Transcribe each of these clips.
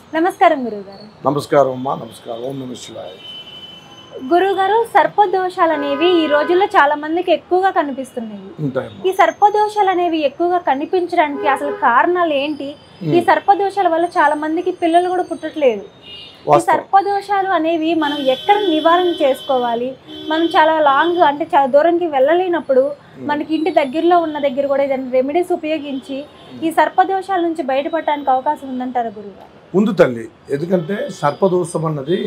నమస్కారం గురువుగారు నమస్కారం అమ్మా నమస్కారం ఓం నమ శివాయ గురువుగారు సర్పదోషాలు అనేవి ఈ రోజుల్లో చాలా మందికి ఎక్కువగా కనిపిస్తున్నాయి ఉంటాయమ్మా ఈ సర్పదోషాలు అనేవి ఎక్కువగా కనిపించడానికి అసలు కారణాలు ఏంటి ఈ సర్పదోషాల వల్ల చాలా మందికి పిల్లలు కూడా పుట్టట్లేదు ఈ వాస్తవం సర్పదోషాలు అనేవి మనం ఎక్కడ నివారణ చేసుకోవాలి మనం చాలా లాంగ్ అంటే చాలా దూరంకి వెళ్ళలేనప్పుడు మనకి ఇంటి దగ్గరలో ఉన్న దగ్గర కూడా ఏదైనా రెమెడీస్ ఉపయోగించి ఈ సర్పదోషాల నుంచి బయటపడడానికి అవకాశం ఉందంటారా గురువుగారు ఉంది తల్లి ఎందుకంటే సర్పదోషం అన్నది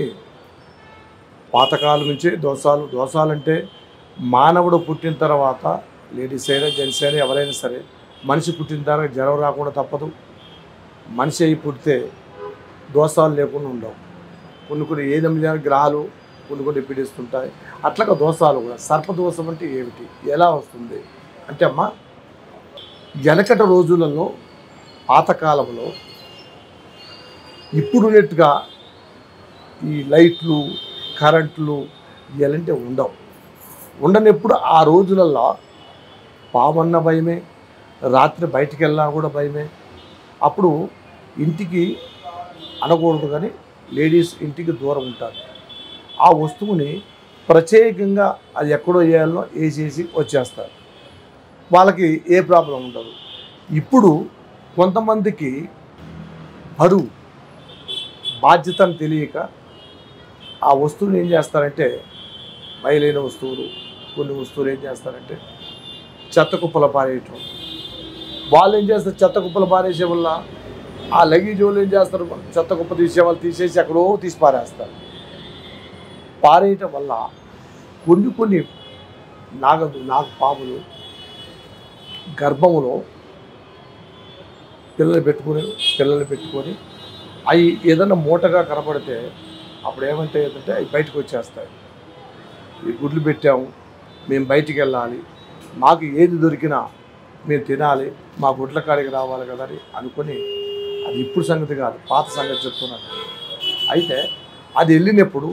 పాతకాలం నుంచే దోషాలు దోషాలంటే మానవుడు పుట్టిన తర్వాత లేడీస్ అయినా జెంట్స్ అయినా ఎవరైనా సరే మనిషి పుట్టిన తర్వాత జ్వరం రాకుండా తప్పదు మనిషి అయి పుడితే దోషాలు లేకుండా ఉండవు కొన్ని కొన్ని ఏ విధమైన గ్రహాలు కొన్ని కొన్ని పీడిస్తుంటాయి అట్లాగా దోషాలు కూడా సర్పదోషం అంటే ఏమిటి ఎలా వస్తుంది అంటే అమ్మా వెనకటి రోజులలో పాతకాలంలో ఇప్పుడు ఉన్నట్టుగా ఈ లైట్లు కరెంట్లు ఇలాంటివి ఉండవు ఉండనప్పుడు ఆ రోజులలో పావన్న భయమే రాత్రి బయటికి వెళ్ళినా కూడా భయమే అప్పుడు ఇంటికి అనకూడదు కానీ లేడీస్ ఇంటికి దూరం ఉంటారు ఆ వస్తువుని ప్రత్యేకంగా అది ఎక్కడో వేయాలో వేసేసి వచ్చేస్తారు వాళ్ళకి ఏ ప్రాబ్లం ఉండదు ఇప్పుడు కొంతమందికి బరువు బాధ్యతను తెలియక ఆ వస్తువుని ఏం చేస్తారంటే మైలైన వస్తువులు కొన్ని వస్తువులు ఏం చేస్తారంటే చెత్త కుప్పల పారేయటం వాళ్ళు ఏం చేస్తారు చెత్త కుప్పలు పారేసే వల్ల ఆ లగేజ్ వాళ్ళు ఏం చేస్తారు చెత్త కుప్ప తీసే వాళ్ళు తీసేసి ఎక్కడో తీసి పారేస్తారు పారేయటం వల్ల కొన్ని కొన్ని నాగ నాగ పాములు గర్భములో పిల్లలు పెట్టుకుని పిల్లలు పెట్టుకొని అవి ఏదైనా మూటగా కనపడితే అప్పుడు ఏమంటాయి అంటే అవి బయటకు వచ్చేస్తాయి ఈ గుడ్లు పెట్టాము మేము బయటికి వెళ్ళాలి మాకు ఏది దొరికినా మేము తినాలి మా గుడ్ల కాడికి రావాలి కదా అని అనుకొని అది ఇప్పుడు సంగతి కాదు పాత సంగతి చెప్తున్నాను అయితే అది వెళ్ళినప్పుడు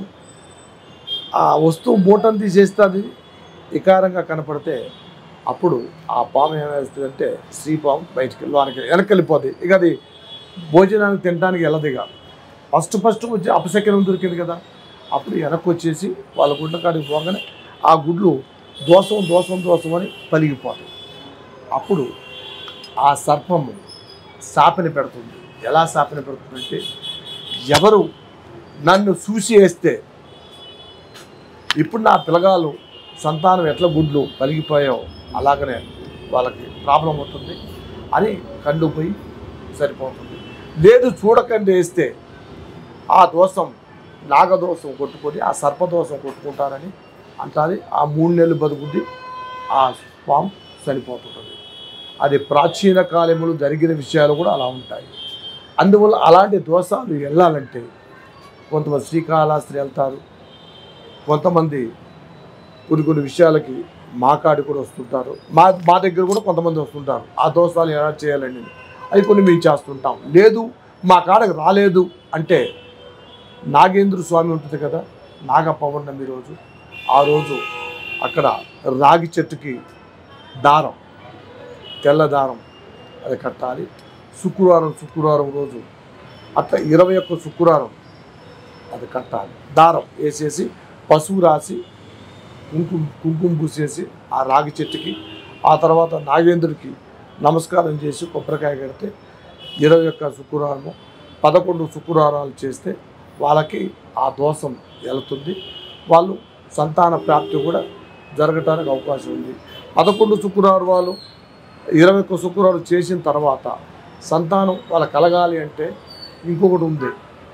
ఆ వస్తువు మూటను తీసేస్తే అది వికారంగా కనపడితే అప్పుడు ఆ పాము ఏమేస్తుందంటే స్త్రీ పాము బయటికి లోనికి వెనక్కి వెళ్ళిపోతుంది ఇక అది భోజనానికి తినడానికి వెళ్ళదు ఇక ఫస్ట్ ఫస్ట్ వచ్చి అపశకనం దొరికింది కదా అప్పుడు వెనక్కి వచ్చేసి వాళ్ళ గుడ్ల కాడికి పోగానే ఆ గుడ్లు దోసం దోసం దోసం అని పలిగిపోతాయి అప్పుడు ఆ సర్పము శాపన పెడుతుంది ఎలా శాపన పెడుతుందంటే ఎవరు నన్ను చూసి వేస్తే ఇప్పుడు నా పిల్లగాళ్ళు సంతానం ఎట్లా గుడ్లు పలిగిపోయావు అలాగనే వాళ్ళకి ప్రాబ్లం అవుతుంది అని కండు పోయి సరిపోతుంది లేదు చూడకండి వేస్తే ఆ దోషం నాగదోషం కొట్టుకొని ఆ సర్పదోషం కొట్టుకుంటారని అంటారు ఆ మూడు నెలలు బతుకుద్ది ఆ పాము చనిపోతుంటుంది అది ప్రాచీన కాలములు జరిగిన విషయాలు కూడా అలా ఉంటాయి అందువల్ల అలాంటి దోషాలు వెళ్ళాలంటే కొంతమంది శ్రీకాళహస్తి వెళ్తారు కొంతమంది కొన్ని కొన్ని విషయాలకి మా కాడి కూడా వస్తుంటారు మా మా దగ్గర కూడా కొంతమంది వస్తుంటారు ఆ దోషాలు ఎలా చేయాలండి అవి కొన్ని మేము చేస్తుంటాం లేదు మా కాడకు రాలేదు అంటే నాగేంద్ర స్వామి ఉంటుంది కదా నాగ పౌర్ణమి రోజు ఆ రోజు అక్కడ రాగి చెట్టుకి దారం తెల్ల దారం అది కట్టాలి శుక్రవారం శుక్రవారం రోజు అట్లా ఇరవై ఒక్క శుక్రవారం అది కట్టాలి దారం వేసేసి పసుపు రాసి కుంకుమ కుంకుమ పూసేసి ఆ రాగి చెట్టుకి ఆ తర్వాత నాగేంద్రుడికి నమస్కారం చేసి కొబ్బరికాయ కడితే ఇరవై ఒక్క శుక్రవారము పదకొండు శుక్రవారాలు చేస్తే వాళ్ళకి ఆ దోషం వెళుతుంది వాళ్ళు సంతాన ప్రాప్తి కూడా జరగటానికి అవకాశం ఉంది పదకొండు శుక్రవారాలు ఇరవై ఒక్క శుక్రవారం చేసిన తర్వాత సంతానం వాళ్ళ కలగాలి అంటే ఇంకొకటి ఉంది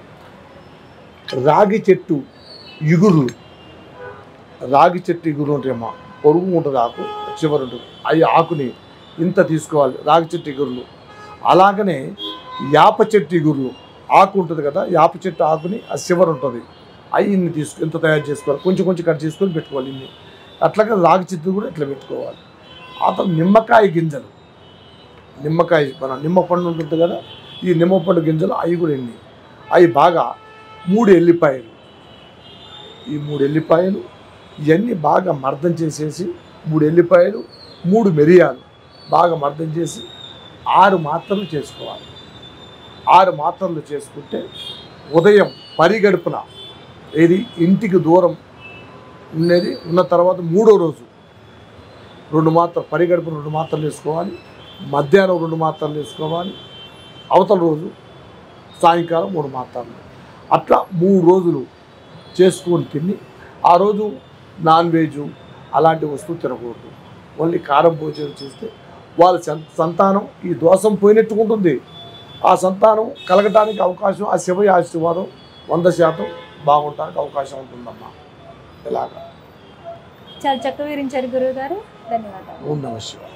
రాగి చెట్టు ఇగుర్లు రాగి చెట్టు ఇగురు ఉంటాయమ్మా పొరుగు ఉంటుంది ఆకు చివరి ఉంటుంది అవి ఆకుని ఇంత తీసుకోవాలి రాగి చెట్టు ఇగురులు అలాగనే యాప చెట్టు ఇగురులు ఆకు ఉంటుంది కదా యాప చెట్టు ఆకుని ఆ చివరి ఉంటుంది అవి ఇన్ని తీసుకు ఇంత తయారు చేసుకోవాలి కొంచెం కొంచెం కట్ చేసుకొని పెట్టుకోవాలి ఇన్ని అట్లాగే రాగి చెట్టు కూడా ఇట్లా పెట్టుకోవాలి ఆ తర్వాత నిమ్మకాయ గింజలు నిమ్మకాయ మన నిమ్మ పండు ఉంటుంది కదా ఈ నిమ్మ పండు గింజలు అవి కూడా ఎన్ని అవి బాగా మూడు ఎల్లిపాయలు ఈ మూడు ఎల్లిపాయలు ఇవన్నీ బాగా మర్దం చేసేసి మూడు ఎల్లిపాయలు మూడు మిరియాలు బాగా మర్దం చేసి ఆరు మాత్రలు చేసుకోవాలి ఆరు మాత్రలు చేసుకుంటే ఉదయం పరిగడుపున ఏది ఇంటికి దూరం ఉండేది ఉన్న తర్వాత మూడో రోజు రెండు మాత్రలు పరిగడుపున రెండు మాత్రలు వేసుకోవాలి మధ్యాహ్నం రెండు మాత్రలు వేసుకోవాలి అవతల రోజు సాయంకాలం మూడు మాత్రలు అట్లా మూడు రోజులు చేసుకొని తిని ఆ రోజు నాన్ వెజ్ అలాంటి వస్తువు తినకూడదు ఓన్లీ కారం భోజనం చేస్తే వాళ్ళ సం- సంతానం ఈ దోషం పోయినట్టుకుంటుంది ఆ సంతానం కలగటానికి అవకాశం ఆ శివ ఆశీర్వాదం వంద శాతం బాగుండటానికి అవకాశం ఉంటుందమ్మా ఇలాగా చాలా చక్కగా వివరించారు గురువు గారు ధన్యవాదాలు ఓం నమ శివాయ